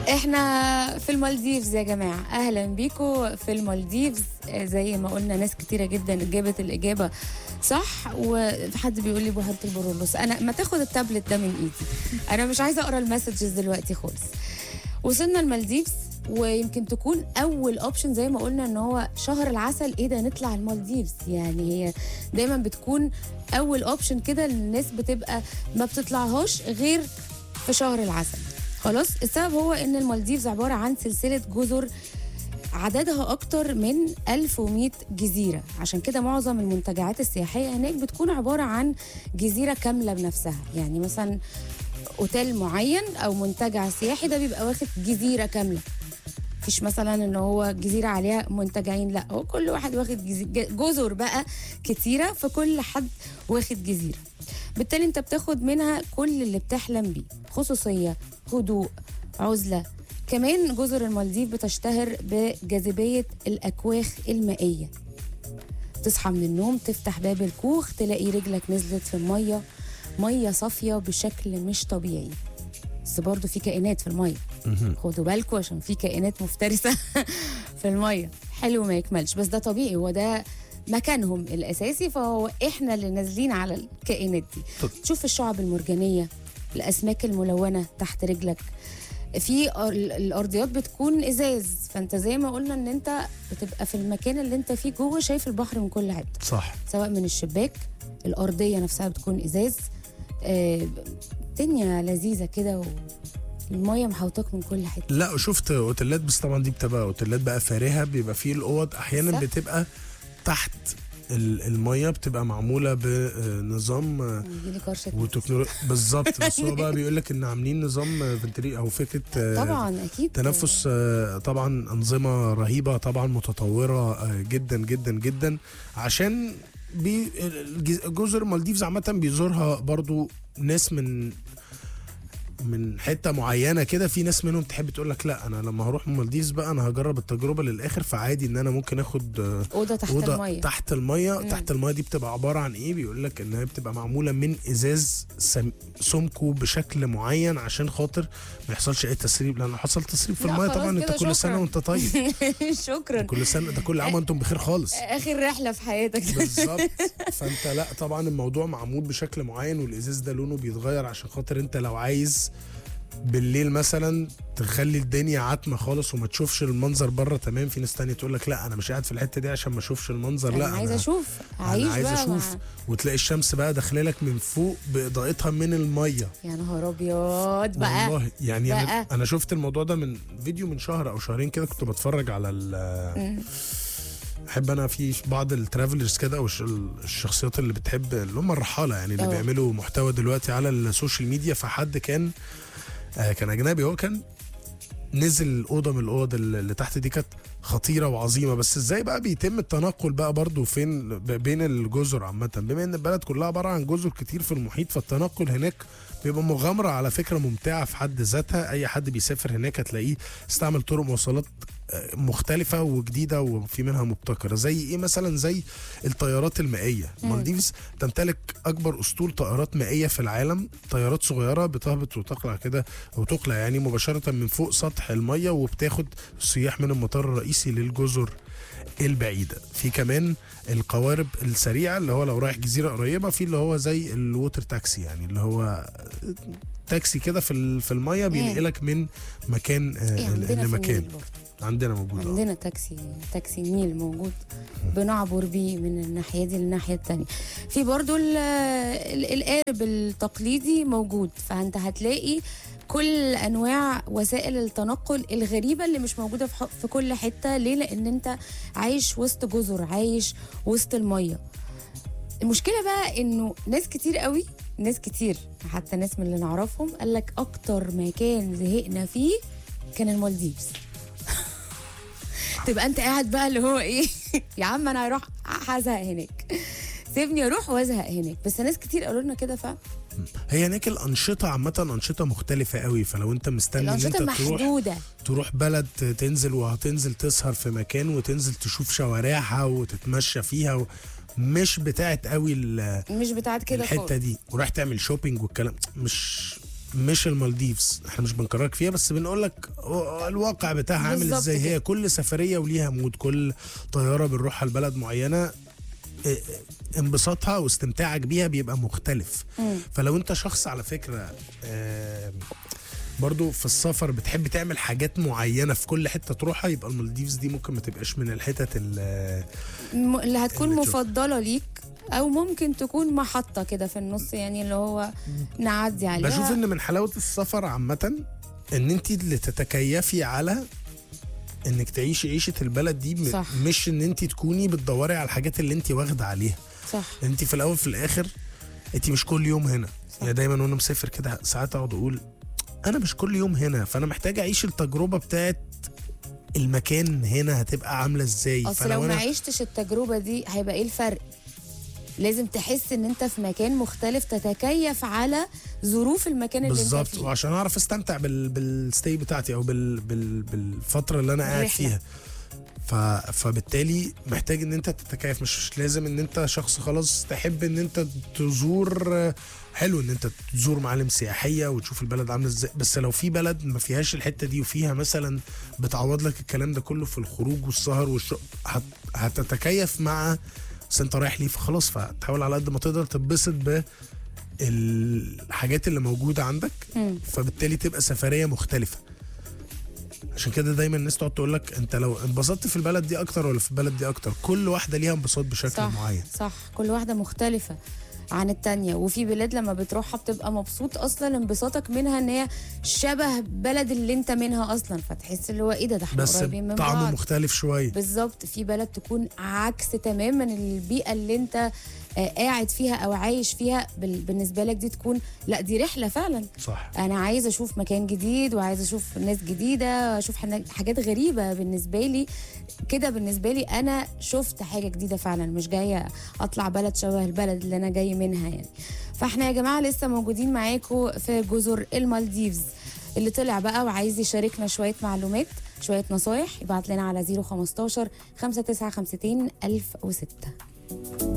احنا في المالديفز يا جماعه اهلا بيكم في المالديفز آه، زي ما قلنا ناس كتيره جدا جابت الاجابه صح وحد بيقول لي بهاره البرولوس انا ما تاخد التابلت ده من ايدي انا مش عايزه اقرا المسجز دلوقتي خالص وصلنا المالديفز ويمكن تكون اول اوبشن زي ما قلنا ان هو شهر العسل ايه ده نطلع المالديفز يعني هي دايما بتكون اول اوبشن كده الناس بتبقى ما بتطلعهاش غير في شهر العسل خلاص السبب هو ان المالديفز عباره عن سلسله جزر عددها أكتر من 1100 جزيرة عشان كده معظم المنتجعات السياحية هناك بتكون عبارة عن جزيرة كاملة بنفسها يعني مثلا أوتيل معين أو منتجع سياحي ده بيبقى واخد جزيرة كاملة مفيش مثلا ان هو جزيره عليها منتجعين لا هو كل واحد واخد جزي- جزر بقى كتيره فكل حد واخد جزيره بالتالي انت بتاخد منها كل اللي بتحلم بيه خصوصيه هدوء عزله كمان جزر المالديف بتشتهر بجاذبيه الاكواخ المائيه تصحى من النوم تفتح باب الكوخ تلاقي رجلك نزلت في الميه ميه صافيه بشكل مش طبيعي بس برضه في كائنات في الميه خدوا بالكم عشان في كائنات مفترسه في الميه حلو ما يكملش بس ده طبيعي هو ده مكانهم الاساسي فهو احنا اللي نازلين على الكائنات دي طب. تشوف الشعب المرجانيه الاسماك الملونه تحت رجلك في أر- الارضيات بتكون ازاز فانت زي ما قلنا ان انت بتبقى في المكان اللي انت فيه جوه شايف البحر من كل حته صح سواء من الشباك الأرضية نفسها بتكون إزاز آه، الدنيا لذيذة كده والمية محوطاك من كل حتة لا وشفت اوتيلات بس طبعا دي بتبقى اوتيلات بقى فارهه بيبقى فيه الاوض احيانا صح. بتبقى تحت ال- الميه بتبقى معموله بنظام يجيلي كرشة وتكنولوجيا بالظبط بس هو بقى بيقول لك ان عاملين نظام فنتري او فكره آه، طبعا أكيد تنفس آه، طبعا انظمه رهيبه طبعا متطوره آه، جدا جدا جدا عشان بي الجز- جزر المالديفز عامه بيزورها برضو ناس من من حته معينه كده في ناس منهم تحب تقول لك لا انا لما هروح المالديفز بقى انا هجرب التجربه للاخر فعادي ان انا ممكن اخد آه، أوضة تحت اوضه المية تحت الميه مم. تحت الميه دي بتبقى عباره عن ايه بيقول لك ان هي بتبقى معموله من ازاز سم... سمكه بشكل معين عشان خاطر ما يحصلش اي تسريب لان لو حصل تسريب في لا الميه خلاص طبعا انت كده كل سنه شكراً. وانت طيب شكرا كل سنه ده كل عام وانتم بخير خالص آخر رحلة في حياتك بالظبط فانت لا طبعا الموضوع معمول بشكل معين والازاز ده لونه بيتغير عشان خاطر انت لو عايز بالليل مثلا تخلي الدنيا عتمه خالص وما تشوفش المنظر بره تمام في ناس تانية تقول لك لا انا مش قاعد في الحته دي عشان ما اشوفش المنظر لا أنا عايزة أشوف أعيش انا عايز بقى اشوف مع... وتلاقي الشمس بقى داخله لك من فوق باضاءتها من الميه يا نهار أبيض بقى والله يعني بقى. انا انا شفت الموضوع ده من فيديو من شهر او شهرين كده كنت بتفرج على ال مم. احب انا في بعض الترافلرز كده او الش- الشخصيات اللي بتحب اللي هم الرحاله يعني اللي أه. بيعملوا محتوى دلوقتي على السوشيال ميديا فحد كان آه كان اجنبي هو كان نزل الاوضه من الاوض اللي تحت دي كانت خطيره وعظيمه بس ازاي بقى بيتم التنقل بقى برضو فين ب- بين الجزر عامه بما ان البلد كلها عباره عن جزر كتير في المحيط فالتنقل هناك بيبقى مغامره على فكره ممتعه في حد ذاتها اي حد بيسافر هناك هتلاقيه استعمل طرق مواصلات آه، مختلفة وجديدة وفي منها مبتكرة زي ايه مثلا زي الطيارات المائية المالديفز تمتلك اكبر اسطول طائرات مائية في العالم طيارات صغيرة بتهبط وتقلع كده وتقلع يعني مباشرة من فوق سطح المية وبتاخد السياح من المطار الرئيسي للجزر البعيدة في كمان القوارب السريعة اللي هو لو رايح جزيرة قريبة في اللي هو زي الووتر تاكسي يعني اللي هو تاكسي كده في ال- في الميه بينقلك من مكان آه، إيه عندنا في لمكان النيل برضه عندنا موجود آه. عندنا تاكسي تاكسي النيل موجود بنعبر بيه من الناحيه دي للناحيه التانية في برضو ال- ال- القارب التقليدي موجود فانت هتلاقي كل انواع وسائل التنقل الغريبه اللي مش موجوده في ح- في كل حته ليه لان انت عايش وسط جزر عايش وسط الميه المشكله بقى انه ناس كتير قوي ناس كتير حتى ناس من اللي نعرفهم قال لك اكتر مكان زهقنا فيه كان المالديفز تبقى انت قاعد بقى اللي هو ايه يا عم انا هروح هزهق هناك سيبني اروح وازهق هناك بس ناس كتير قالوا لنا كده فعلا هي هناك الانشطه عامه انشطه مختلفه قوي فلو انت مستني ان انت الانشطه تروح محدوده تروح بلد تنزل وهتنزل تسهر في مكان وتنزل تشوف شوارعها وتتمشى فيها و... مش بتاعت قوي ال- مش بتاعت كده الحته خالص دي ورايح تعمل شوبينج والكلام مش مش المالديفز احنا مش بنكررك فيها بس بنقول لك الواقع بتاعها عامل بالظبط ازاي كده. هي كل سفريه وليها مود كل طياره بنروحها لبلد معينه اه، انبساطها واستمتاعك بيها بيبقى مختلف مم. فلو انت شخص على فكره آه، برضو في السفر بتحب تعمل حاجات معينه في كل حته تروحها يبقى المالديفز دي ممكن ما تبقاش من الحتت ال- م- اللي هتكون اللي تشوف. مفضله ليك او ممكن تكون محطه كده في النص يعني اللي هو نعدي عليها بشوف ان من حلاوه السفر عامه ان انت اللي تتكيفي على انك تعيشي عيشه البلد دي م- صح. مش ان انت تكوني بتدوري على الحاجات اللي انت واخده عليها صح انت في الاول في الاخر انت مش كل يوم هنا يعني دايما وانا مسافر كده ساعات اقعد اقول انا مش كل يوم هنا فانا محتاج اعيش التجربه بتاعت المكان هنا هتبقى عامله ازاي اصل لو ما عشتش التجربه دي هيبقى ايه الفرق لازم تحس ان انت في مكان مختلف تتكيف على ظروف المكان اللي انت بالظبط فيه وعشان اعرف استمتع بال بالستي بتاعتي او بال بال بالفتره اللي انا قاعد الرحلة. فيها ف... فبالتالي محتاج ان انت تتكيف مش لازم ان انت شخص خلاص تحب ان انت تزور حلو ان انت تزور معالم سياحيه وتشوف البلد عامله ازاي بس لو في بلد ما فيهاش الحته دي وفيها مثلا بتعوض لك الكلام ده كله في الخروج والسهر والشرب هت... هتتكيف مع بس انت رايح ليه فخلاص فتحاول على قد ما تقدر تتبسط ب الحاجات اللي موجوده عندك مم. فبالتالي تبقى سفريه مختلفه عشان كده دايما الناس تقعد تقول لك انت لو انبسطت في البلد دي اكتر ولا في البلد دي اكتر كل واحده ليها انبساط بشكل صح معين صح كل واحده مختلفه عن التانية وفي بلاد لما بتروحها بتبقى مبسوط اصلا انبساطك منها ان هي شبه بلد اللي انت منها اصلا فتحس اللي هو ايه ده ده احنا بس قريبين من طعمه بعض مختلف شويه بالظبط في بلد تكون عكس تماما البيئه اللي انت آه، قاعد فيها او عايش فيها بال- بالنسبه لك دي تكون لا دي رحله فعلا صح انا عايزه اشوف مكان جديد وعايزه اشوف ناس جديده اشوف حنا- حاجات غريبه بالنسبه لي كده بالنسبه لي انا شفت حاجه جديده فعلا مش جايه اطلع بلد شبه البلد اللي انا جاي منها يعني فاحنا يا جماعه لسه موجودين معاكم في جزر المالديفز اللي طلع بقى وعايز يشاركنا شويه معلومات شويه نصايح يبعت لنا على 015 5952 1006